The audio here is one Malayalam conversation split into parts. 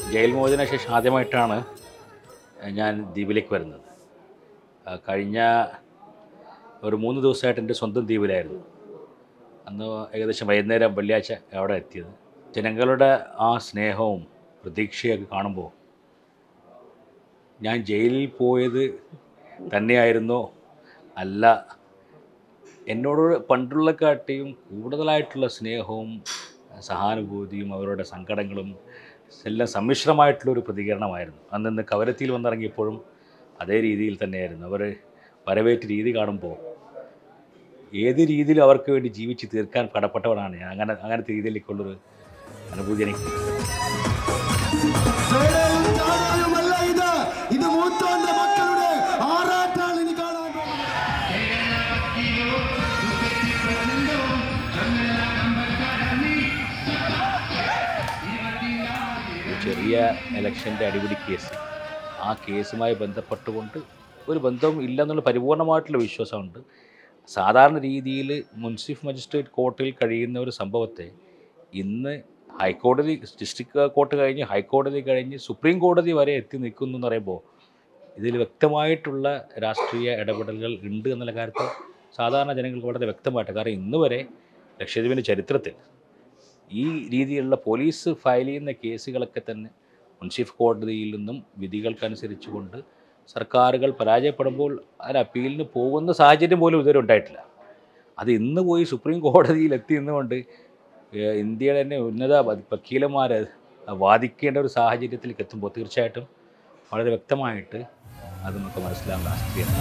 ജയിൽ മോചന ശേഷം ആദ്യമായിട്ടാണ് ഞാൻ ദ്വീപിലേക്ക് വരുന്നത് ആ, കഴിഞ്ഞ ഒരു മൂന്ന് ദിവസമായിട്ട് എൻ്റെ സ്വന്തം ദ്വീപിലായിരുന്നു അന്ന് ഏകദേശം വൈകുന്നേരം വെള്ളിയാഴ്ച അവിടെ എത്തിയത് ജനങ്ങളുടെ ആ സ്നേഹവും പ്രതീക്ഷയൊക്കെ കാണുമ്പോൾ ഞാൻ ജയിലിൽ പോയത് തന്നെയായിരുന്നോ അല്ല എന്നോട് പണ്ടുള്ള കാട്ടിയും കൂടുതലായിട്ടുള്ള സ്നേഹവും സഹാനുഭൂതിയും അവരുടെ സങ്കടങ്ങളും എല്ലാം സമ്മിശ്രമായിട്ടുള്ളൊരു പ്രതികരണമായിരുന്നു അന്ന് കവരത്തിയിൽ വന്നിറങ്ങിയപ്പോഴും അതേ രീതിയിൽ തന്നെയായിരുന്നു അവർ വരവേറ്റ രീതി കാണുമ്പോൾ ഏത് രീതിയിലും അവർക്ക് വേണ്ടി ജീവിച്ച് തീർക്കാൻ കടപ്പെട്ടവനാണ് ഞാൻ അങ്ങനെ അങ്ങനത്തെ രീതിയിലേക്കുള്ളൊരു അനുഭൂതി എനിക്ക് സേനയും നാടായുമല്ല ഇത് ഇത് മൂത്തോന്റെ മക്കളുടെ ആറാട്ടാണ് ഇനി കാണാൻ പോകുന്നത് ഒരു ചെറിയ ഇലക്ഷൻ്റെ അടിപിടി കേസ് ആ കേസുമായി ബന്ധപ്പെട്ടുകൊണ്ട് ഒരു ബന്ധവും ഇല്ലെന്നുള്ള പരിപൂർണമായിട്ടുള്ള വിശ്വാസമുണ്ട് സാധാരണ രീതിയിൽ മുൻസിഫ് മജിസ്ട്രേറ്റ് കോർട്ടിൽ കഴിയുന്ന ഒരു സംഭവത്തെ ഇന്ന് ഹൈക്കോടതി ഡിസ്ട്രിക്ട് കോർട്ട് കഴിഞ്ഞ് ഹൈക്കോടതി കഴിഞ്ഞ് സുപ്രീം കോടതി വരെ എത്തി നിൽക്കുന്നു എന്ന് പറയുമ്പോൾ ഇതിൽ വ്യക്തമായിട്ടുള്ള രാഷ്ട്രീയ ഇടപെടലുകൾ ഉണ്ട് എന്നുള്ള കാര്യത്തിൽ സാധാരണ ജനങ്ങൾക്ക് വളരെ വ്യക്തമായിട്ട് കാരണം ഇന്ന് വരെ ലക്ഷദ്വീപിൻ്റെ ചരിത്രത്തിൽ ഈ രീതിയിലുള്ള പോലീസ് ഫയൽ ചെയ്യുന്ന കേസുകളൊക്കെ തന്നെ മുൻസിഫ് കോടതിയിൽ നിന്നും വിധികൾക്കനുസരിച്ചുകൊണ്ട് സർക്കാരുകൾ പരാജയപ്പെടുമ്പോൾ അതിന് അപ്പീലിന് പോകുന്ന സാഹചര്യം പോലും ഇതുവരെ ഉണ്ടായിട്ടില്ല അത് ഇന്ന് പോയി സുപ്രീം കോടതിയിൽ എത്തി നിന്നുകൊണ്ട് ഏഹ് ഇന്ത്യയുടെ തന്നെ ഉന്നത വ- വക്കീലന്മാർ വാദിക്കേണ്ട ഒരു സാഹചര്യത്തിലേക്ക് എത്തുമ്പോൾ തീർച്ചയായിട്ടും വളരെ വ്യക്തമായിട്ട് അത് നമുക്ക് മനസ്സിലാവും രാഷ്ട്രീയം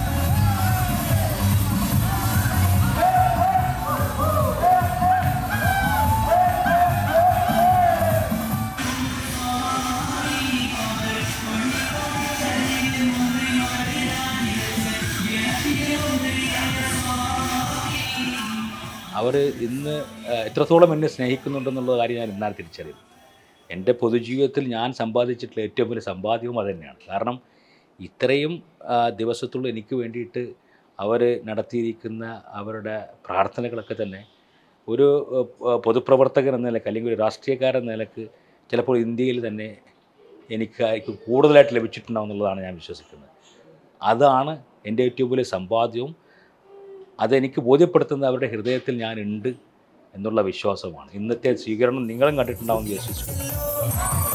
അവർ ഇന്ന് ആ, എത്രത്തോളം എന്നെ സ്നേഹിക്കുന്നുണ്ടെന്നുള്ള കാര്യം ഞാൻ ഇന്നാണ് തിരിച്ചറിയുന്നത് എൻ്റെ പൊതുജീവിതത്തിൽ ഞാൻ സമ്പാദിച്ചിട്ടുള്ള ഏറ്റവും വലിയ സമ്പാദ്യവും അത് തന്നെയാണ് കാരണം ഇത്രയും ആ, ദിവസത്തുള്ള എനിക്ക് വേണ്ടിയിട്ട് അവർ നടത്തിയിരിക്കുന്ന അവരുടെ പ്രാർത്ഥനകളൊക്കെ തന്നെ ഒരു ആ, പൊതുപ്രവർത്തകൻ എന്ന നിലക്ക് അല്ലെങ്കിൽ ഒരു രാഷ്ട്രീയക്കാരൻ എന്ന നിലക്ക് ചിലപ്പോൾ ഇന്ത്യയിൽ തന്നെ എനിക്ക് എനിക്ക് കൂടുതലായിട്ട് ലഭിച്ചിട്ടുണ്ടാവും എന്നുള്ളതാണ് ഞാൻ വിശ്വസിക്കുന്നത് അതാണ് എൻ്റെ ഏറ്റവും വലിയ സമ്പാദ്യവും അതെനിക്ക് ബോധ്യപ്പെടുത്തുന്ന അവരുടെ ഹൃദയത്തിൽ ഞാൻ ഉണ്ട് എന്നുള്ള വിശ്വാസമാണ് ഇന്നത്തെ സ്വീകരണം നിങ്ങളും കണ്ടിട്ടുണ്ടാവും എന്ന് വിശ്വസിക്കുന്നു